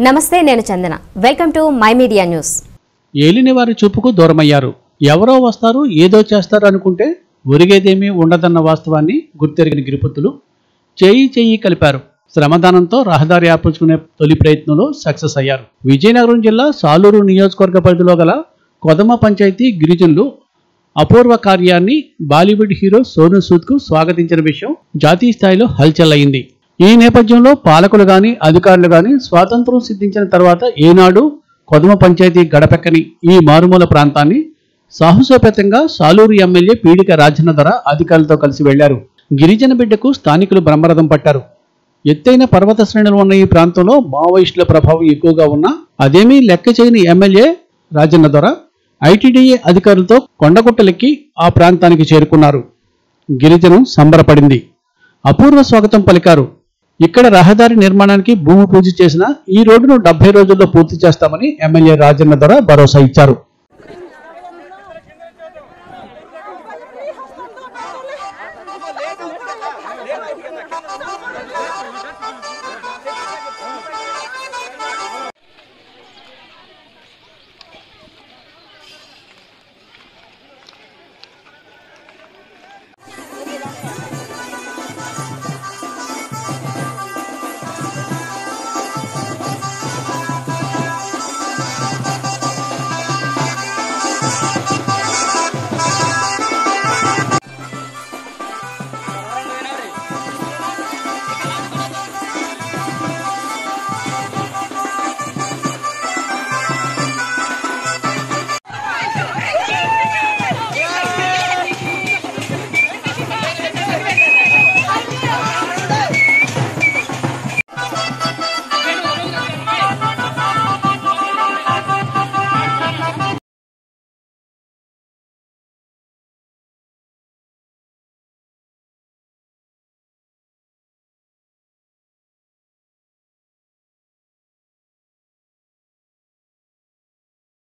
నమస్తే నేను Chandana welcome to my media news ఏలిన వారి చూపుకు దూరమయ్యారు ఎవరో వస్తారు ఏదో చేస్తారు అనుకుంటే ఒరిగేదేమీ ఉండదన్న వాస్తవాన్ని గుర్తెరిగిన గిరిపుత్తులు చేయి చేయి కలిపారు శ్రమదానంతో రహదారి ఆపుచుకునే తొలి ప్రయత్నంలో సక్సెస్ అయ్యారు విజయనగరం జిల్లా సాలూరు నియోజకవర్గ పరిధిలో గల కొదమ పంచాయతీ గిరిజనులు అపూర్వ కార్యాన్ని బాలీవుడ్ హీరో సోను సూద్ కు స్వాగతించిన విషయం జాతీయ స్థాయిలో హల్చల్ అయింది ఈ నేపథ్యంలో పాలకులు గాని అధికారులు గాని స్వాతంత్రం సిద్ధించిన తర్వాత ఏనాడు కొదమ పంచాయతీ గడపెక్కని ఈ మారుమూల ప్రాంతాన్ని సాహసోపేతంగా సాలూరు ఎమ్మెల్యే పీడిక రాజన్న ధర అధికారులతో కలిసి వెళ్లారు గిరిజన బిడ్డకు స్థానికులు బ్రహ్మరథం పట్టారు ఎత్తైన పర్వత శ్రేణులు ఉన్న ఈ ప్రాంతంలో మావోయిస్టుల ప్రభావం ఎక్కువగా ఉన్నా అదేమీ లెక్క చేయని ఎమ్మెల్యే రాజన్న దొర ఐటీడీఏ అధికారులతో కొండగుట్టలెక్కి ఆ ప్రాంతానికి చేరుకున్నారు గిరిజనం సంబరపడింది అపూర్వ స్వాగతం పలికారు ఇక్కడ రహదారి నిర్మాణానికి భూమి పూజ చేసిన ఈ రోడ్డును డెబ్బై రోజుల్లో పూర్తి చేస్తామని ఎమ్మెల్యే రాజన్న దొర భరోసా ఇచ్చారు